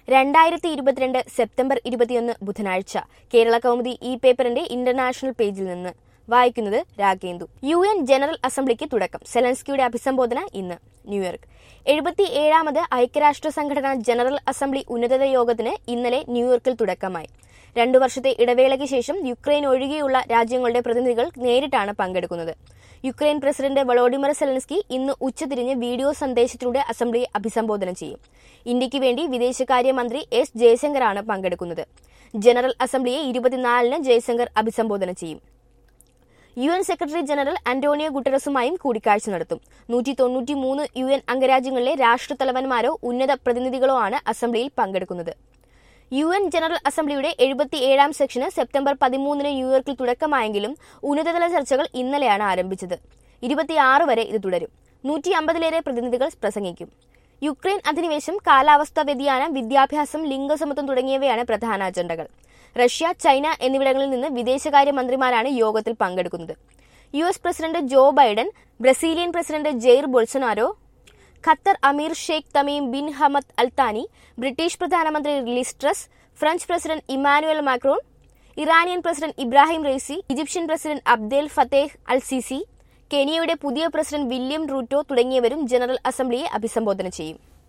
രണ്ടായിരത്തി ഇരുപത്തിരണ്ട് സെപ്റ്റംബർ ഇരുപത്തിയൊന്ന് ബുധനാഴ്ച കേരള കൗമുദി ഇ പേപ്പറിന്റെ ഇന്റർനാഷണൽ പേജിൽ നിന്ന് വായിക്കുന്നത് രാഗേന്ദു യു എൻ ജനറൽ അസംബ്ലിക്ക് തുടക്കം സെലൻസ്കിയുടെ അഭിസംബോധന ഇന്ന് ന്യൂയോർക്ക് എഴുപത്തി ഏഴാമത് ഐക്യരാഷ്ട്ര സംഘടന ജനറൽ അസംബ്ലി ഉന്നതത യോഗത്തിന് ഇന്നലെ ന്യൂയോർക്കിൽ തുടക്കമായി രണ്ടു വർഷത്തെ ഇടവേളയ്ക്ക് ശേഷം യുക്രൈൻ ഒഴികെയുള്ള രാജ്യങ്ങളുടെ പ്രതിനിധികൾ നേരിട്ടാണ് പങ്കെടുക്കുന്നത് യുക്രൈൻ പ്രസിഡന്റ് വളോഡിമർ സെലൻസ്കി ഇന്ന് ഉച്ചതിരിഞ്ഞ് വീഡിയോ സന്ദേശത്തിലൂടെ അസംബ്ലിയെ അഭിസംബോധന ചെയ്യും ഇന്ത്യക്ക് വേണ്ടി വിദേശകാര്യമന്ത്രി എസ് ജയശങ്കറാണ് പങ്കെടുക്കുന്നത് ജനറൽ അസംബ്ലിയെ ഇരുപത്തിനാലിന് ജയശങ്കർ അഭിസംബോധന ചെയ്യും U N secretary general Antonio ഗുട്ടറസുമായും കൂടിക്കാഴ്ച നടത്തും നൂറ്റി തൊണ്ണൂറ്റി മൂന്ന് യു എൻ അംഗരാജ്യങ്ങളിലെ രാഷ്ട്രത്തലവന്മാരോ ഉന്നത പ്രതിനിധികളോ ആണ് അസംബ്ലിയിൽ പങ്കെടുക്കുന്നത് യു എൻ ജനറൽ അസംബ്ലിയുടെ എഴുപത്തി ഏഴാം സെക്ഷന് സെപ്റ്റംബർ പതിമൂന്നിന് ന്യൂയോർക്കിൽ തുടക്കമായെങ്കിലും ഉന്നതതല ചർച്ചകൾ ഇന്നലെയാണ് ആരംഭിച്ചത് ഇരുപത്തിയാറ് വരെ ഇത് തുടരും നൂറ്റി അമ്പതിലേറെ പ്രതിനിധികൾ പ്രസംഗിക്കും യുക്രൈൻ അധിനിവേശം കാലാവസ്ഥാ വ്യതിയാനം വിദ്യാഭ്യാസം ലിംഗസമത്വം തുടങ്ങിയവയാണ് പ്രധാന അജണ്ടകൾ റഷ്യ ചൈന എന്നിവിടങ്ങളിൽ നിന്ന് വിദേശകാര്യമന്ത്രിമാരാണ് യോഗത്തിൽ പങ്കെടുക്കുന്നത് U S president Joe Biden Brazilian president Jair Bolsonaro Qatar Amir Sheikh Tamim bin Hamad Al Thani British പ്രധാനമന്ത്രി Liz Truss French president Emmanuel Macron Iranian president Ebrahim Raisi Egyptian president Abdel Fattah al Sisi കെനിയയുടെ പുതിയ president William റൂറ്റോ തുടങ്ങിയവരും general അസംബ്ലിയെ അഭിസംബോധന ചെയ്യും